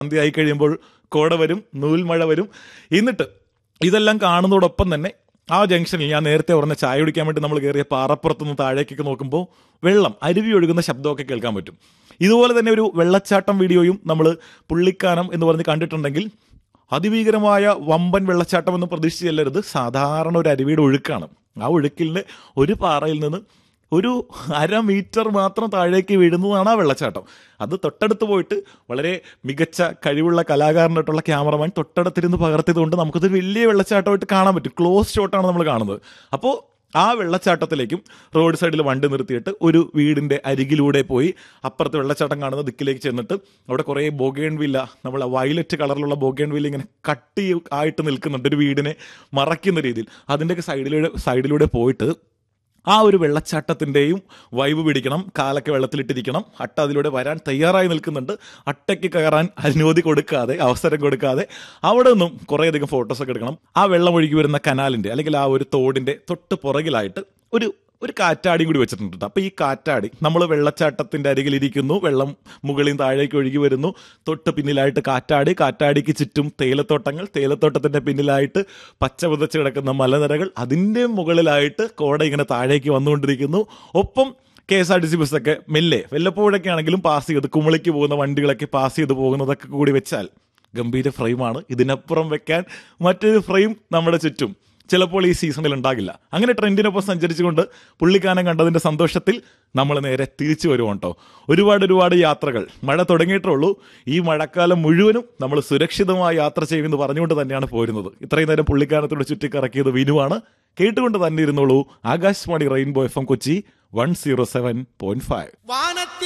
സന്ധ്യയായി കഴിയുമ്പോൾ കോട വരും നൂൽമഴ വരും എന്നിട്ട് ഇതെല്ലാം കാണുന്നതോടൊപ്പം തന്നെ ആ ജംഗ്ഷനിൽ ഞാൻ നേരത്തെ പറഞ്ഞ ചായ കുടിക്കാൻ വേണ്ടി നമ്മൾ കയറിയ പാറപ്പുറത്തുനിന്ന് താഴേക്കൊക്കെ നോക്കുമ്പോൾ വെള്ളം അരുവി ഒഴുകുന്ന ശബ്ദമൊക്കെ കേൾക്കാൻ പറ്റും ഇതുപോലെ തന്നെ ഒരു വെള്ളച്ചാട്ടം വീഡിയോയും നമ്മൾ പുള്ളിക്കാനം എന്ന് പറഞ്ഞ് കണ്ടിട്ടുണ്ടെങ്കിൽ അതിഭീകരമായ വമ്പൻ വെള്ളച്ചാട്ടം എന്ന് പ്രതീക്ഷിച്ച് ചെല്ലരുത് സാധാരണ ഒരു അരുവിയുടെ ഒഴുക്കാണ് ആ ഒഴുക്കിൻ്റെ ഒരു പാറയിൽ നിന്ന് ഒരു അര മീറ്റർ മാത്രം താഴേക്ക് വീഴുന്നതാണ് ആ വെള്ളച്ചാട്ടം അത് തൊട്ടടുത്ത് പോയിട്ട് വളരെ മികച്ച കഴിവുള്ള കലാകാരനായിട്ടുള്ള ക്യാമറമാൻ തൊട്ടടുത്തിരുന്ന് പകർത്തിയതുകൊണ്ട് നമുക്കത് വലിയ വെള്ളച്ചാട്ടമായിട്ട് കാണാൻ പറ്റും ക്ലോസ് ഷോട്ടാണ് നമ്മൾ കാണുന്നത് അപ്പോൾ ആ വെള്ളച്ചാട്ടത്തിലേക്കും റോഡ് സൈഡിൽ വണ്ടി നിർത്തിയിട്ട് ഒരു വീടിന്റെ അരികിലൂടെ പോയി അപ്പുറത്ത് വെള്ളച്ചാട്ടം കാണുന്ന ദിക്കിലേക്ക് ചെന്നിട്ട് അവിടെ കുറേ ബോഗേൺ വില്ല നമ്മൾ വയലറ്റ് കളറിലുള്ള ബോഗേൺ വില്ല ഇങ്ങനെ കട്ടി ആയിട്ട് നിൽക്കുന്നുണ്ട് ഒരു വീടിനെ മറയ്ക്കുന്ന രീതിയിൽ അതിൻ്റെയൊക്കെ സൈഡിലൂടെ സൈഡിലൂടെ പോയിട്ട് ആ ഒരു വെള്ളച്ചാട്ടത്തിൻ്റെയും വൈബ് പിടിക്കണം കാലൊക്കെ വെള്ളത്തിലിട്ടിരിക്കണം അട്ട അതിലൂടെ വരാൻ തയ്യാറായി നിൽക്കുന്നുണ്ട് അട്ടയ്ക്ക് കയറാൻ അനുമതി കൊടുക്കാതെ അവസരം കൊടുക്കാതെ അവിടെ നിന്നും കുറേയധികം ഫോട്ടോസൊക്കെ എടുക്കണം ആ വെള്ളം ഒഴുകി വരുന്ന കനാലിൻ്റെ അല്ലെങ്കിൽ ആ ഒരു തോടിൻ്റെ തൊട്ട് പുറകിലായിട്ട് ഒരു ഒരു കാറ്റാടിയും കൂടി വെച്ചിട്ടുണ്ട് അപ്പോൾ ഈ കാറ്റാടി നമ്മൾ വെള്ളച്ചാട്ടത്തിൻ്റെ അരികിലിരിക്കുന്നു വെള്ളം മുകളിൽ നിന്ന് താഴേക്ക് ഒഴുകി വരുന്നു തൊട്ട് പിന്നിലായിട്ട് കാറ്റാടി കാറ്റാടിക്ക് ചുറ്റും തേയിലത്തോട്ടങ്ങൾ തേയിലത്തോട്ടത്തിൻ്റെ പിന്നിലായിട്ട് പച്ച പുതച്ച് കിടക്കുന്ന മലനിരകൾ അതിൻ്റെ മുകളിലായിട്ട് കോട ഇങ്ങനെ താഴേക്ക് വന്നുകൊണ്ടിരിക്കുന്നു ഒപ്പം K S R T C ബസ്സൊക്കെ മെല്ലെ വല്ലപ്പോഴൊക്കെ ആണെങ്കിലും പാസ് ചെയ്ത് കുമളിക്ക് പോകുന്ന വണ്ടികളൊക്കെ പാസ് ചെയ്ത് പോകുന്നതൊക്കെ കൂടി വെച്ചാൽ ഗംഭീര ഫ്രെയിമാണ് ഇതിനപ്പുറം വെക്കാൻ മറ്റൊരു ഫ്രെയിം നമ്മുടെ ചുറ്റും ചിലപ്പോൾ ഈ സീസണിൽ ഉണ്ടാകില്ല അങ്ങനെ ട്രെൻഡിനൊപ്പം സഞ്ചരിച്ചുകൊണ്ട് പുള്ളിക്കാനം കണ്ടതിന്റെ സന്തോഷത്തിൽ നമ്മൾ നേരെ തിരിച്ചു വരുവാണ് കേട്ടോ ഒരുപാട് ഒരുപാട് യാത്രകൾ മഴ തുടങ്ങിയിട്ടേ ഉള്ളൂ ഈ മഴക്കാലം മുഴുവനും നമ്മൾ സുരക്ഷിതമായി യാത്ര ചെയ്യുമെന്ന് പറഞ്ഞുകൊണ്ട് തന്നെയാണ് പോരുന്നത് ഇത്രയും നേരം പുള്ളിക്കാനത്തോട് ചുറ്റിക്കറക്കിയത് വിനുവാണ് കേട്ടുകൊണ്ട് തന്നെ ഇരുന്നോളൂ Akashvani rainbow F M Kochi one zero seven point five